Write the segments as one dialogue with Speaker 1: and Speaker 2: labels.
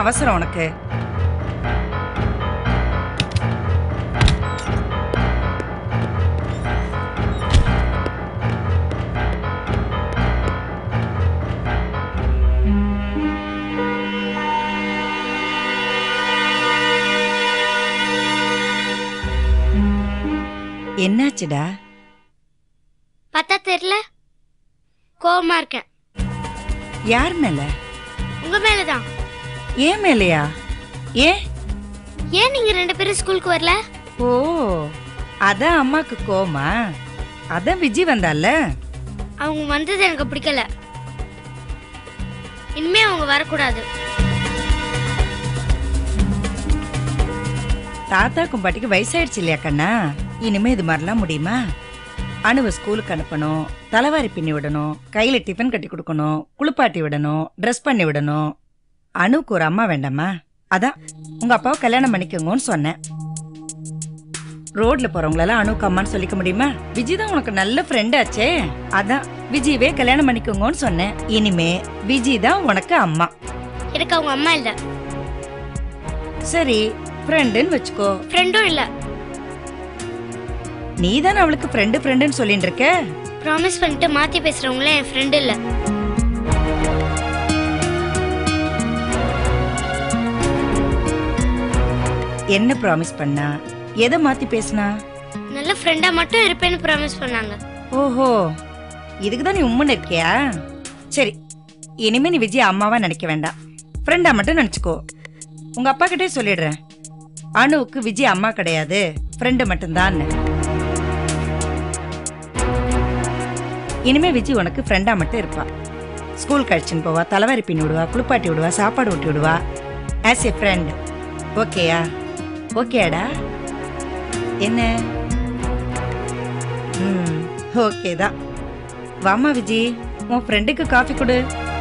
Speaker 1: அவசரம் உனக்கு என்னாச்சுடா
Speaker 2: பார்த்தா தெரியல கோவமா இருக்கேன்
Speaker 1: யார் மேல
Speaker 2: உங்க மேலதான்
Speaker 1: ஏன் மேலையா ஏன்
Speaker 2: ஏன் நீங்க ரெண்டு பேரும் ஸ்கூலுக்கு வரல
Speaker 1: ஓ அதான் அம்மாக்கு கோமா அதான் விஜி வந்தால
Speaker 2: அவங்க வந்தது எனக்கு பிடிக்கல இனிமே அவங்க வரக்கூடாது
Speaker 1: தாத்தாக்கும் பாட்டிக்கு வயசாயிடுச்சு இல்லையா கண்ணா இனிமே இது மாதிரிலாம் முடியுமா அணுவை ஸ்கூலுக்கு அனுப்பணும் தலைவாரி பின்னி விடணும் கையில டிஃபன் கட்டி கொடுக்கணும் குளிப்பாட்டி விடணும் ட்ரெஸ் பண்ணி விடணும் அணுக்கு ஒரு அம்மா வேண்டாமா அதான் உங்க அப்பாவை கல்யாணம் பண்ணிக்கோங்கன்னு சொன்னேன் ரோட்ல போறவங்களெல்லாம் அணுக்கு அம்மான்னு சொல்லிக்க முடியுமா விஜய் தான் உனக்கு நல்ல ஃப்ரெண்ட் ஆச்சே அதான் விஜயவே கல்யாணம் பண்ணிக்கோங்கன்னு சொன்னேன் இனிமே விஜய் தான் உனக்கு அம்மா
Speaker 2: எனக்கு அவங்க அம்மா இல்ல
Speaker 1: சரி ஃப்ரெண்டுன்னு வச்சுக்கோ
Speaker 2: ஃப்ரெண்டும் இல்ல
Speaker 1: நீ தானே அவளுக்கு ஃப்ரெண்டு ஃப்ரெண்டுன்னு சொல்லிட்டு இருக்க
Speaker 2: ப்ராமிஸ் பண்ணிட்டு மாத்தி பேசுறவங்களே என் ஃப்ரெண்ட் இல்ல
Speaker 1: என்ன ப்ராமிஸ் பண்ணா எதை மாத்தி பேசினா
Speaker 2: நல்ல ஃப்ரெண்டா மட்டும் இருப்பேன்னு ப்ராமிஸ் பண்ணாங்க
Speaker 1: ஓஹோ இதுக்கு தான் நீ உம்முன்னு இருக்கியா சரி இனிமே நீ விஜய் அம்மாவா நினைக்க வேண்டாம் ஃப்ரெண்டா மட்டும் நினைச்சுக்கோ உங்க அப்பா கிட்டே சொல்லிடுறேன் அணுவுக்கு விஜய் அம்மா கிடையாது ஃப்ரெண்டு மட்டும்தான் இனிமே விஜய் உனக்கு ஃப்ரெண்டா மட்டும் இருப்பா ஸ்கூல் கழிச்சுன்னு போவா தலைவாரி பின்னி விடுவா குளிப்பாட்டி விடுவா சாப்பாடு ஊட்டி விடுவா ஆஸ் எ ஃப்ரெண்ட் ஓகேயா ஓகேடா என்ன ம் ஓகே தான் வாமா விஜி உன் ஃப்ரெண்டுக்கு காஃபி கொடு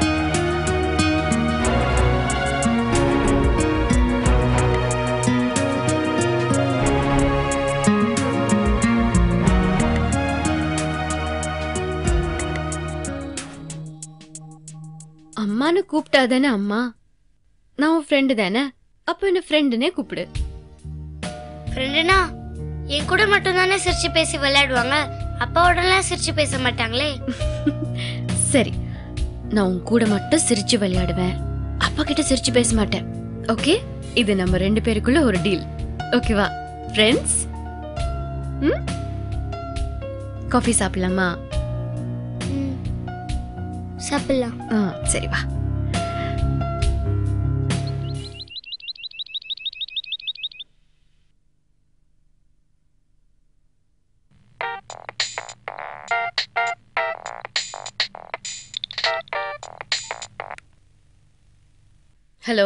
Speaker 3: அம்மான்னு கூப்பிட்டா தானே அம்மா நான் உன் ஃப்ரெண்டு தானே அப்போ என்ன ஃப்ரெண்டுனே கூப்பிடு
Speaker 2: ஃப்ரெண்டுனா என் கூட மட்டும் தானே சிரிச்சு பேசி விளையாடுவாங்க அப்பாவோடலாம் சிரிச்சு பேச மாட்டாங்களே
Speaker 3: சரி நான் உன் கூட மட்டும் சிரிச்சு விளையாடுவேன் அப்பா கிட்ட சிரிச்சு பேச மாட்டேன் ஓகே இது நம்ம ரெண்டு பேருக்குள்ள ஒரு டீல் ஓகேவா ஃப்ரெண்ட்ஸ் ம் காஃபி சாப்பிடலாமா
Speaker 2: ம். சாப்பிடலாம்
Speaker 3: ஆ சரி வா ஹலோ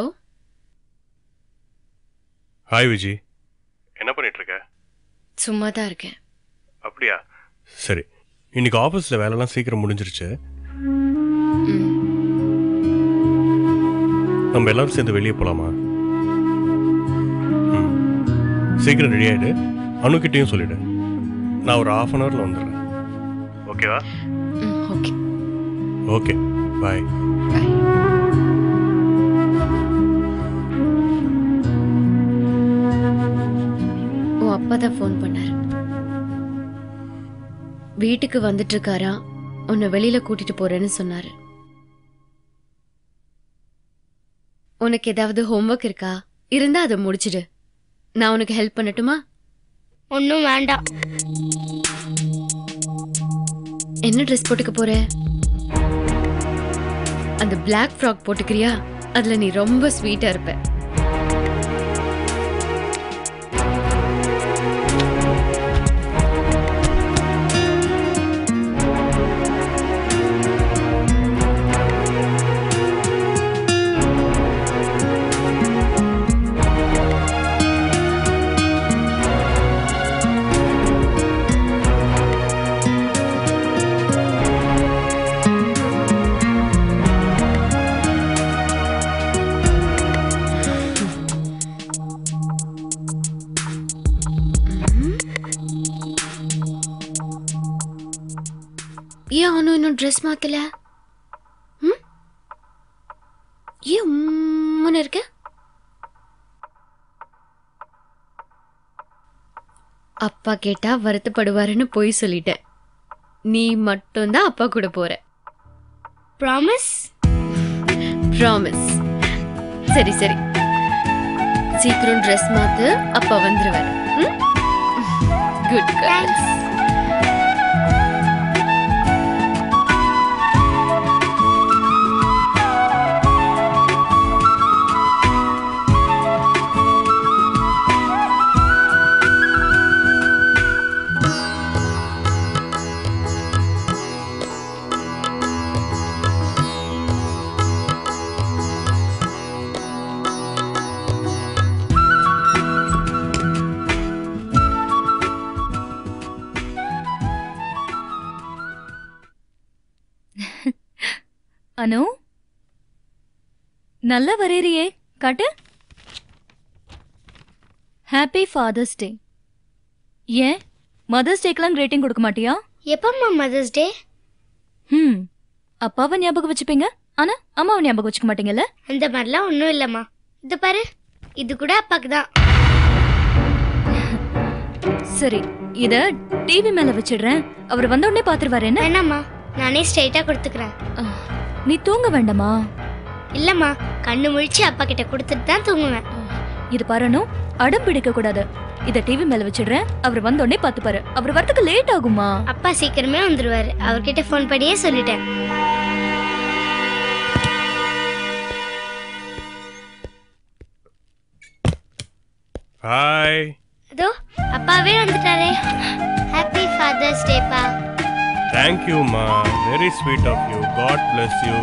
Speaker 4: ஹாய் விஜி என்ன பண்ணிட்டு இருக்க
Speaker 3: சும்மா தான் இருக்கேன்
Speaker 4: அப்படியா சரி இன்னைக்கு ஆஃபீஸில் வேலைலாம் சீக்கிரம் முடிஞ்சிருச்சு
Speaker 3: ம்
Speaker 4: நம்ம எல்லாரும் சேர்ந்து வெளியே போகலாமா ம் சீக்கிரம் ரெடி ஆகிடு அணுக்கிட்டையும் சொல்லிடு நான் ஒரு ஆஃப் அன் ஹவரில் வந்துடுறேன் ஓகேவா
Speaker 3: ம் ஓகே
Speaker 4: ஓகே பாய்
Speaker 3: பாய் உன் அப்பா தான் ஃபோன் பண்ணாரு வீட்டுக்கு வந்துட்டு இருக்காரா உன்னை வெளியில கூட்டிட்டு போறேன்னு சொன்னாரு உனக்கு ஏதாவது ஹோம்ஒர்க் இருக்கா இருந்தா அதை முடிச்சிடு நான் உனக்கு ஹெல்ப் பண்ணட்டுமா
Speaker 2: ஒன்றும் வேண்டாம்
Speaker 3: என்ன ட்ரெஸ் போட்டுக்க போற அந்த Black ஃப்ராக் போட்டுக்கிறியா அதுல நீ ரொம்ப ஸ்வீட்டா இருப்ப ஏன் அவனும் இன்னும் ட்ரெஸ் மாத்தல ம்? ஏன் உம்முன்னு இருக்க அப்பா கேட்டா வருத்தப்படுவாருன்னு போய் சொல்லிட்டேன் நீ மட்டும்தான் அப்பா கூட போற
Speaker 2: ப்ராமிஸ்
Speaker 3: ப்ராமிஸ் சரி சரி சீக்கிரம் ட்ரெஸ் மாத்து அப்பா வந்துருவாரு குட்
Speaker 2: தேங்க்ஸ்
Speaker 5: அனு நல்லா வரையறியே காட்டு ஹாப்பி ஃபாதர்ஸ் டே ஏன் மதர்ஸ் டேக்கெலாம் ரேட்டிங் கொடுக்க மாட்டியா
Speaker 2: எப்பம்மா மதர்ஸ் டே
Speaker 5: ம் அப்பாவை ஞாபகம் வச்சுப்பீங்க ஆனா அம்மாவை ஞாபகம் வச்சுக்க மாட்டீங்கல்ல
Speaker 2: அந்த மாதிரிலாம் ஒன்றும் இல்லைம்மா இது பாரு இது கூட அப்பாக்கு தான்
Speaker 5: சரி இத டிவி மேல வச்சிடுறேன் அவர் வந்த உடனே பாத்துருவாரு என்ன
Speaker 2: வேணாம்மா நானே ஸ்ட்ரைட்டாக கொடுத்துக்கிறேன்
Speaker 5: ஆ, நீ தூங்க வேண்டாமா
Speaker 2: இல்லைம்மா கண்ணு முழிச்சு அப்பா கிட்ட கொடுத்துட்டு தான் தூங்குவேன்
Speaker 5: இது பாருனு அடம் பிடிக்க கூடாது இத டிவி மேல வச்சிடுறேன் அவர் வந்த உடனே பாத்துப்பாரு அவர் வரதுக்கு லேட் ஆகுமா
Speaker 2: அப்பா சீக்கிரமே வந்துருவாரு அவர்கிட்ட ஃபோன் பண்ணியே சொல்லிட்டேன்
Speaker 4: ஹாய்
Speaker 2: அதோ அப்பாவே வந்துட்டாரே ஹாப்பி ஃபாதர்ஸ் டேப்பா
Speaker 4: தேங்க்யூம்மா very sweet of you god bless you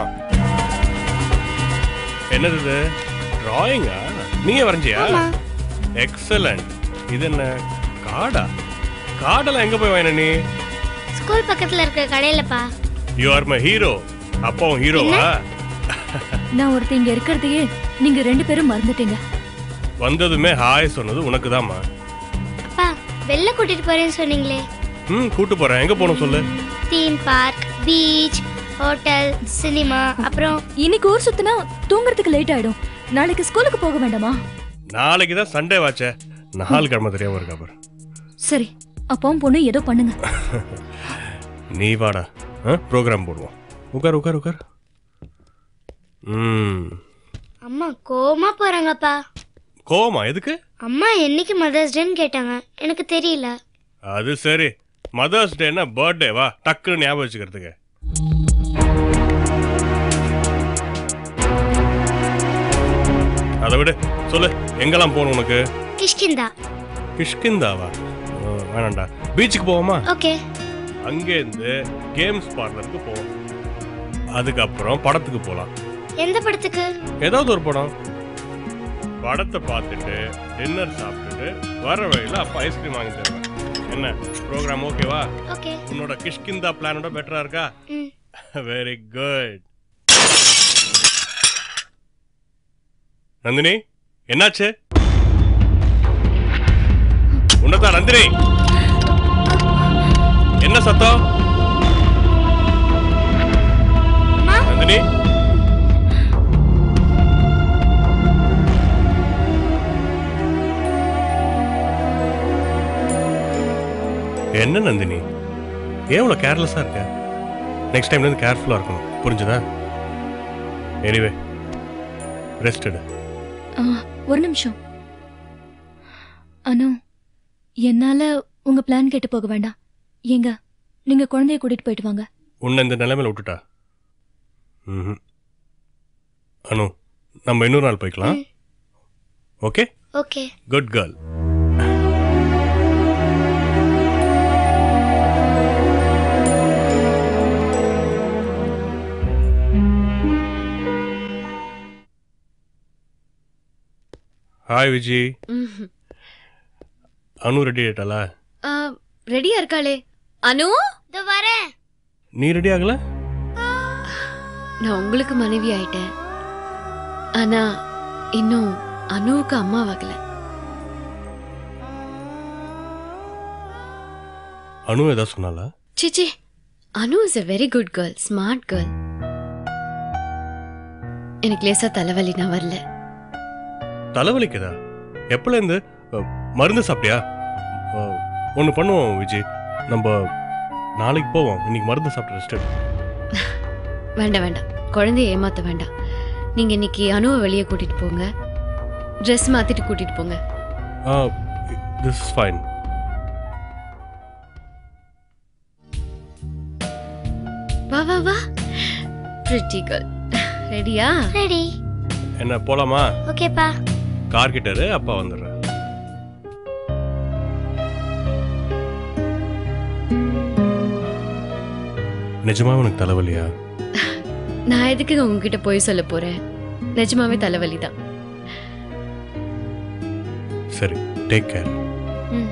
Speaker 4: என்னது இது டிராயிங்கா நீங்க வரைஞ்சியா
Speaker 2: ஆமா.
Speaker 4: எக்ஸலண்ட் இது என்ன காடா காடெல்லாம் எங்க போய் வாங்கின நீ
Speaker 2: ஸ்கூல் பக்கத்துல இருக்க கடையிலப்பா
Speaker 4: யூ ஆர் மை ஹீரோ அப்பாவும் ஹீரோவா
Speaker 5: நான் ஒருத்தர் இங்க இருக்கிறதையே நீங்க ரெண்டு பேரும் மறந்துட்டீங்க
Speaker 4: வந்ததுமே ஹாய் சொன்னது உனக்கு தான்மா
Speaker 2: அப்பா வெளில கூட்டிட்டு போறேன்னு சொன்னீங்களே
Speaker 4: ம் கூட்டு போறேன் எங்க போகணும் சொல்லு
Speaker 2: theme park beach hotel cinema அப்புறம்
Speaker 5: இன்னைக்கு ஊர் சுத்தினா தூங்குறதுக்கு லேட் ஆயிடும் நாளைக்கு ஸ்கூலுக்கு போக வேண்டாமா
Speaker 4: நாளைக்கு தான் சண்டே வாச்சே நாலு கிழமை தெரியாம இருக்கா பாரு
Speaker 5: சரி அப்பாவும் பொண்ணு ஏதோ பண்ணுங்க
Speaker 4: நீ வாடா ப்ரோக்ராம் போடுவோம் உட்கார் உட்கார் உட்கார் ம்
Speaker 2: அம்மா கோமா போறாங்கப்பா
Speaker 4: கோவமா எதுக்கு
Speaker 2: அம்மா என்னைக்கு மதர்ஸ் டேன்னு கேட்டாங்க எனக்கு தெரியல
Speaker 4: அது சரி மதர்ஸ் டேனா பர்த்டே வா டக்குன்னு ஞாபகம் வச்சுக்கிறதுக்கு அதை விடு சொல்லு எங்கெல்லாம் போகணும் உனக்கு
Speaker 2: கிஷ்கிந்தா
Speaker 4: கிஷ்கிந்தாவா ஓ, வேணாம்டா பீச்சுக்கு போவோமா
Speaker 2: ஓகே
Speaker 4: அங்கேருந்து கேம்ஸ் பார்லருக்கு போவோம் அதுக்கப்புறம் படத்துக்கு போகலாம்
Speaker 2: எந்த படத்துக்கு
Speaker 4: ஏதாவது ஒரு படம் படத்தை பார்த்துட்டு டின்னர் சாப்பிட்டுட்டு வர வழியில் அப்பா ஐஸ்கிரீம் வாங்கி தருவேன் என்ன ப்ரோக்ராம் ஓகேவா
Speaker 2: ஓகே
Speaker 4: உன்னோட கிஷ்கிந்தா பிளானோட பெட்டரா இருக்கா
Speaker 2: ம்
Speaker 4: வெரி குட் நந்தினி என்னாச்சு உன்னதா நந்தினி என்ன சத்தம்
Speaker 2: அம்மா
Speaker 4: நந்தினி என்ன நந்தினி ஏன் இவ்வளோ கேர்லெஸ்ஸாக இருக்க நெக்ஸ்ட் டைம்லேருந்து கேர்ஃபுல்லாக இருக்கணும் புரிஞ்சுதா எனிவே ரெஸ்ட் எடு
Speaker 5: ஆ, ஒரு நிமிஷம் அனு என்னால உங்க பிளான் கேட்டு போக வேண்டாம் ஏங்க நீங்க குழந்தைய கூட்டிட்டு போயிட்டு வாங்க
Speaker 4: உன்னை இந்த நிலைமையில விட்டுட்டா ம் அனு நம்ம இன்னொரு நாள் போய்க்கலாம்
Speaker 2: ம்.
Speaker 4: Okay
Speaker 2: okay
Speaker 4: good girl hi Viji
Speaker 3: ம்ஹும்.
Speaker 4: அனு ரெடி ஆயிட்டாளா
Speaker 3: ஆ, ரெடியா இருக்காளே அனு
Speaker 2: இதோ வரேன்
Speaker 4: நீ ரெடி ஆகல
Speaker 3: நான் உங்களுக்கு மனைவி ஆயிட்டேன் ஆனா இன்னும் அனுவுக்கு அம்மாவாகல
Speaker 4: அனு ஏதாவது சொன்னாலா
Speaker 3: சிச்சி Anu is a very good girl smart girl எனக்கு லேசா தலைவலி நான் வரல
Speaker 4: தலைவலிக்குதா எப்பல இருந்து அ, மருந்து சாப்பிட்டியா ஒன்று பண்ணுவோம் விஜய் நம்ம நாளைக்கு போவோம் இன்னைக்கு மருந்து சாப்பிட்டு ரெஸ்ட் எடு
Speaker 3: வேண்டாம் வேண்டாம் குழந்தைய ஏமாத்த வேண்டாம் நீங்க இன்னைக்கு அணுவை வெளியே கூட்டிட்டு போங்க ட்ரெஸ் மாத்திட்டு கூட்டிட்டு போங்க
Speaker 4: திஸ் இஸ் ஃபைன்
Speaker 3: வா வா வா பிரிட்டி கேர்ள் ரெடியா
Speaker 2: ரெடி
Speaker 4: என்ன போலாமா
Speaker 2: ஓகேப்பா
Speaker 4: கார் கிட்ட இரு, அப்பா வந்துடுறேன் நிஜமா உனக்கு தலைவலியா
Speaker 3: நான் எதுக்கு உங்ககிட்ட போய் சொல்ல போறேன் நிஜமாவே தலைவலி தான்
Speaker 4: சரி டேக் கேர்
Speaker 3: ம்.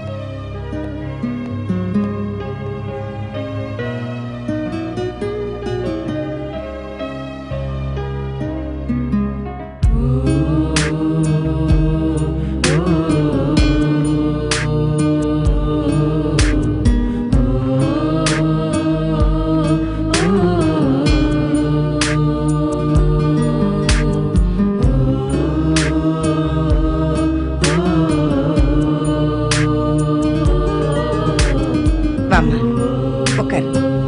Speaker 1: வாம்மா உட்கார்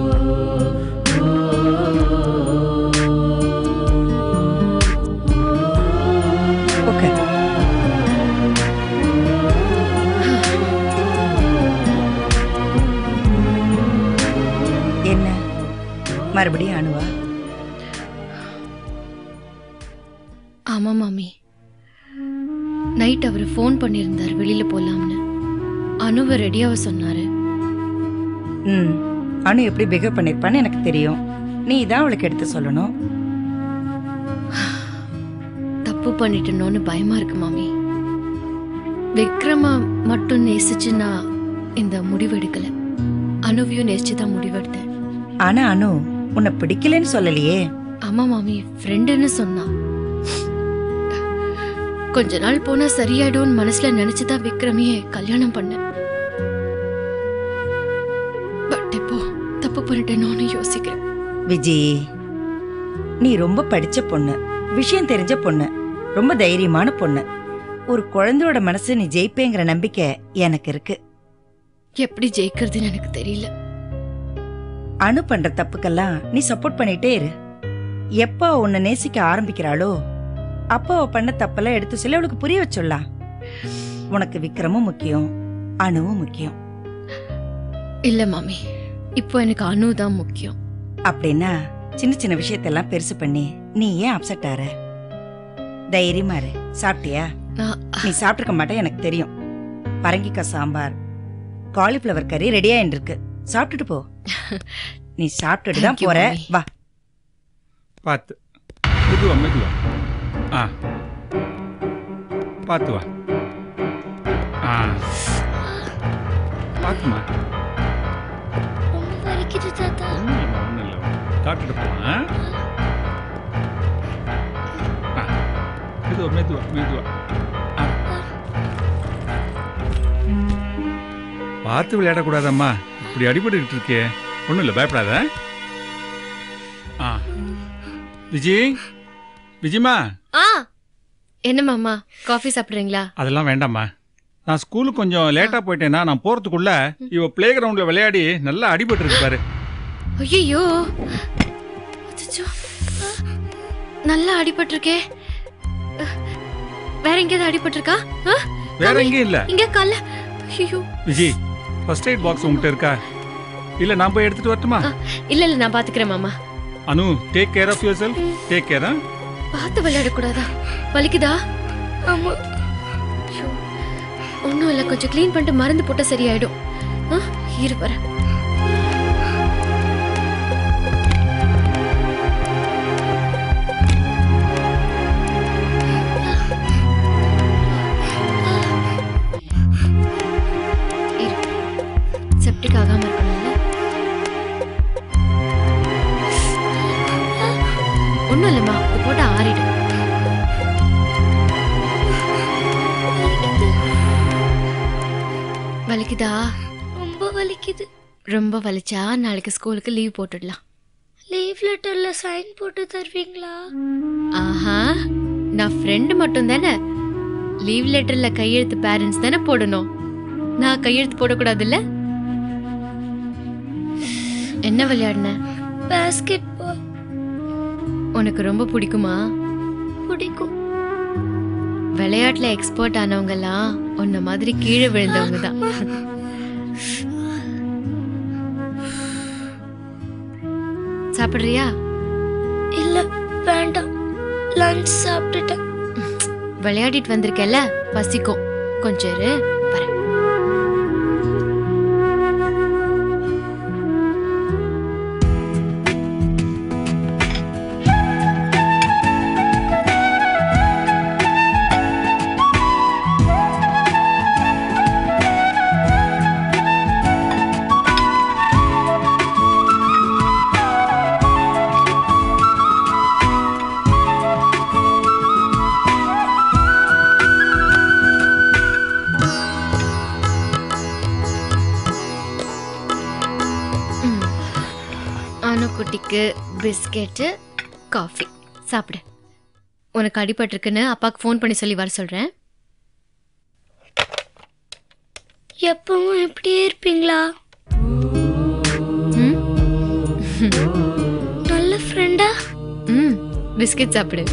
Speaker 1: உட்கார் என்ன மறுபடியும் அணுவா
Speaker 3: ஆமா மாமி நைட் அவர் ஃபோன் பண்ணியிருந்தார் வெளியில போலாம்னு அணுவை ரெடியாவ சொன்னாரு
Speaker 1: ம் அனு எப்படி பிஹேவ் பண்ணிருப்பான்னு எனக்கு தெரியும் நீ தான் அவளுக்கு எடுத்து சொல்லணும்
Speaker 3: தப்பு பண்ணிட்டனோன்னு பயமா இருக்கு மாமி விக்ரம மட்டும் நேசிச்சு நான் இந்த முடிவு எடுக்கல அணுவையும் நேசிச்சு தான் முடிவெடுத்தேன்
Speaker 1: ஆனா அனு உன்னை பிடிக்கலன்னு சொல்லலையே
Speaker 3: ஆமா மாமி ஃப்ரெண்டுன்னு சொன்னா கொஞ்ச நாள் போனா சரியாயிடும்னு மனசுல நினைச்சுதான் விக்ரமையே கல்யாணம் பண்ணேன் பட் இப்போ தப்பு பண்ணிட்டேனோன்னு யோசிக்கிறேன்
Speaker 1: விஜி நீ ரொம்ப படிச்ச பொண்ணு விஷயம் தெரிஞ்ச பொண்ணு ரொம்ப தைரியமான பொண்ணு ஒரு குழந்தையோட மனசு நீ ஜெயிப்பேங்கிற நம்பிக்கை எனக்கு இருக்கு
Speaker 3: எப்படி ஜெயிக்கிறதுன்னு எனக்கு தெரியல
Speaker 1: அணு பண்ற தப்புக்கெல்லாம் நீ சப்போர்ட் பண்ணிட்டே இரு எப்போ அவ உன்னை நேசிக்க ஆரம்பிக்கிறாளோ அப்போ அவ பண்ண தப்பெல்லாம் எடுத்து சொல்லி அவளுக்கு புரிய வச்சுடலாம் உனக்கு விக்ரமும் முக்கியம் அணுவும் முக்கியம்
Speaker 3: இல்ல மாமி இப்போ எனக்கு அனு தான் முக்கியம்
Speaker 1: அப்படின்னா சின்ன சின்ன விஷயத்தெல்லாம் பெருசு பண்ணி நீ ஏன் அப்செட் ஆற தைரியமா இரு சாப்பிட்டியா
Speaker 3: நான்
Speaker 1: நீ சாப்பிட்டிருக்க மாட்டே எனக்கு தெரியும் பரங்கிக்காய் சாம்பார் காலிஃப்ளவர் கறி ரெடியா இருக்கு சாப்பிட்டுட்டு போ நீ சாப்பிட்டுட்டு தான்
Speaker 3: Thank you,
Speaker 1: போற
Speaker 3: mommy.
Speaker 1: வா
Speaker 6: பார்த்து மெதுவா மெதுவா ஆ பார்த்து வா ஆ பார்த்துமா
Speaker 2: ரொம்ப வலிக்குது தாத்தா
Speaker 6: ஒன்றும் இல்லை ஒன்றும் இல்லை டாக்டர் போகலாம் ஆ மெதுவா மெதுவா மெதுவா ஆ பார்த்து விளையாடக்கூடாதம்மா இப்படி அடிபட்டுக்கிட்டு இருக்கே ஒன்றும் இல்லை பயப்படாத ஆ விஜய் விஜயம்மா
Speaker 3: ஆ என்ன மாமா காஃபி சாப்பிடுறீங்களா
Speaker 6: அதெல்லாம் வேண்டாம்மா நான் ஸ்கூலுக்கு கொஞ்சம் லேட்டாக போயிட்டேன்னா நான் போகிறதுக்குள்ள இவ பிளே கிரவுண்டில் விளையாடி நல்லா அடிபட்டு இருக்கு பாரு
Speaker 3: ஐயோ நல்லா அடிபட்டிருக்கே வேற எங்கேயாவது அடிபட்டிருக்கா ஆ?
Speaker 6: வேற
Speaker 3: மாமி,
Speaker 6: எங்கேயும் இல்லை
Speaker 3: இங்க கால்ல ஐயோ
Speaker 6: விஜய் ஃபர்ஸ்ட் எய்ட் பாக்ஸ் உங்ககிட்ட இருக்கா இல்லை நான் போய் எடுத்துட்டு வரட்டுமா
Speaker 3: இல்ல இல்ல நான் பாத்துக்கிறேன் மாமா
Speaker 6: Anu take care of yourself take care
Speaker 3: பார்த்து விளையாடக்கூடாதா வலிக்குதா
Speaker 2: ஆமா
Speaker 3: ஐயோ, ஒண்ணும் இல்ல கொஞ்சம் க்ளீன் பண்ணிட்டு மருந்து போட்டா சரியாயிடும் ஆ, இரு வரேன் இரு. செப்டிக் ஆகாம இருக்கணும்ல ஒண்ணும் இல்லம்மா இது போட்டா ஆறிடும் வலிக்குதா
Speaker 2: ரொம்ப வலிக்குது
Speaker 3: ரொம்ப வலிச்சா நாளைக்கு ஸ்கூலுக்கு லீவ் போட்டுடலாம்
Speaker 2: லீவ் லெட்டர்ல சைன் போட்டு தருவீங்களா
Speaker 3: ஆஹா நான் ஃப்ரெண்டு மட்டும் தானே லீவ் லெட்டர்ல கையெழுத்து பேரண்ட்ஸ் தானே போடணும் நான் கையெழுத்து போடக்கூடாதுல்ல என்ன விளையாடின
Speaker 2: பாஸ்கெட் பால்
Speaker 3: உனக்கு ரொம்ப பிடிக்குமா
Speaker 2: பிடிக்கும்
Speaker 3: விளையாட்டுல எக்ஸ்பர்ட் ஆனவங்க எல்லாம் உன்ன மாதிரி கீழே விழுந்தவங்க தான் சாப்பிடுறியா
Speaker 2: இல்ல வேண்டாம் லஞ்ச் சாப்பிட்டுட்டேன்
Speaker 3: விளையாடிட்டு வந்திருக்கல பசிக்கும் கொஞ்சம் இரு வரேன் ம். அணுக்குட்டிக்கு பிஸ்கெட்டு காஃபி சாப்பிடு உனக்கு அடிபட்டிருக்குன்னு அப்பாவுக்கு ஃபோன் பண்ணி சொல்லி வர சொல்கிறேன்
Speaker 2: எப்பவும் இப்படியே இருப்பீங்களா
Speaker 3: ம்
Speaker 2: நல்ல ஃப்ரெண்டா
Speaker 3: ம் பிஸ்கெட் சாப்பிடு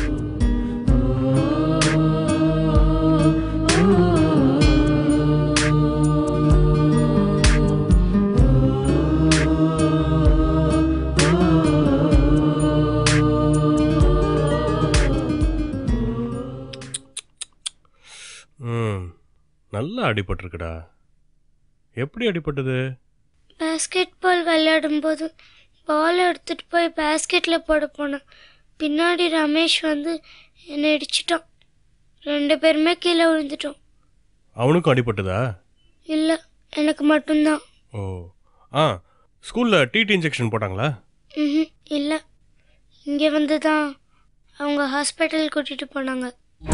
Speaker 4: ம் நல்லா அடிபட்டிருக்குடா எப்படி அடிபட்டது
Speaker 2: பாஸ்கெட் பால் விளையாடும்போது பால் எடுத்துட்டு போய் பாஸ்கெட்ல போட போனேன் பின்னாடி ரமேஷ் வந்து என்னை இடிச்சிட்டான் ரெண்டு பேருமே கீழே விழுந்துட்டோம்
Speaker 4: அவனுக்கும் அடிபட்டதா
Speaker 2: இல்லை எனக்கு மட்டும்தான்
Speaker 4: ஓ ஆ ஸ்கூலில் டிடி இன்ஜெக்ஷன் போட்டாங்களா
Speaker 2: ம் இல்லை இங்கே வந்து தான் அவங்க ஹாஸ்பிட்டல் கூட்டிகிட்டு போனாங்க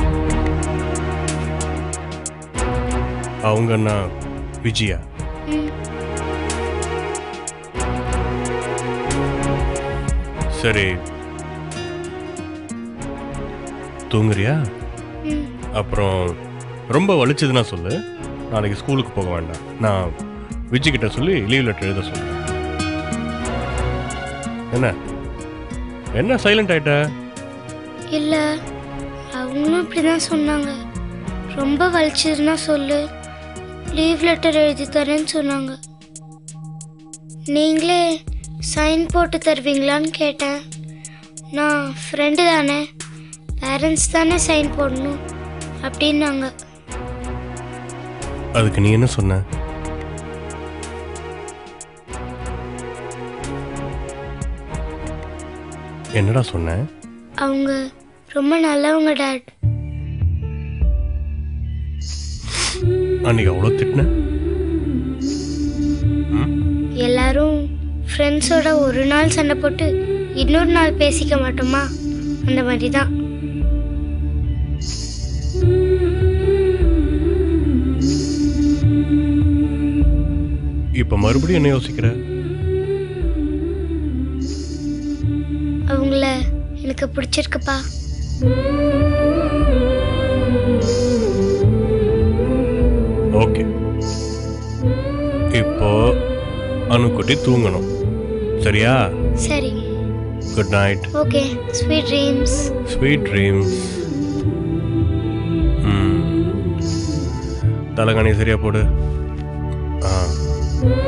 Speaker 4: அவங்கன்னா விஜயா
Speaker 2: ம்
Speaker 4: சரி தூங்குறியா
Speaker 2: ம்
Speaker 4: அப்புறம் ரொம்ப வலிச்சதுன்னா சொல்லு நாளைக்கு ஸ்கூலுக்கு போக வேண்டாம் நான் விஜய் கிட்ட சொல்லி லீவ் லெட்டர் எழுத சொல்றேன் என்ன என்ன சைலண்ட் ஆயிட்ட
Speaker 2: இல்லை அவங்களும் இப்படி தான் சொன்னாங்க ரொம்ப வலிச்சதுன்னா சொல்லு லீவ் லெட்டர் எழுதி தரேன்னு சொன்னாங்க நீங்களே சைன் போட்டு தருவீங்களான்னு கேட்டேன் நான் ஃப்ரெண்டு தானே பேரண்ட்ஸ் தானே சைன் போடணும் அப்படின்னாங்க
Speaker 4: அதுக்கு நீ என்ன சொன்ன என்னடா சொன்ன
Speaker 2: அவங்க ரொம்ப நல்லவங்க டேட்
Speaker 4: அன்னைக்கு அவ்வளோ திட்டின
Speaker 2: எல்லாரும் ஃப்ரெண்ட்ஸோட ஒரு நாள் சண்டை போட்டு இன்னொரு நாள் பேசிக்க மாட்டோமா அந்த மாதிரி தான்
Speaker 4: இப்போ மறுபடியும் என்ன யோசிக்கிற
Speaker 2: அவங்கள எனக்கு பிடிச்சிருக்குப்பா
Speaker 4: ஓகே இப்போ அணுக்குட்டி தூங்கணும் சரியா
Speaker 2: சரி
Speaker 4: good night
Speaker 2: okay sweet dreams
Speaker 4: sweet dreams ம் தலைகாணி சரியா போடு ஆ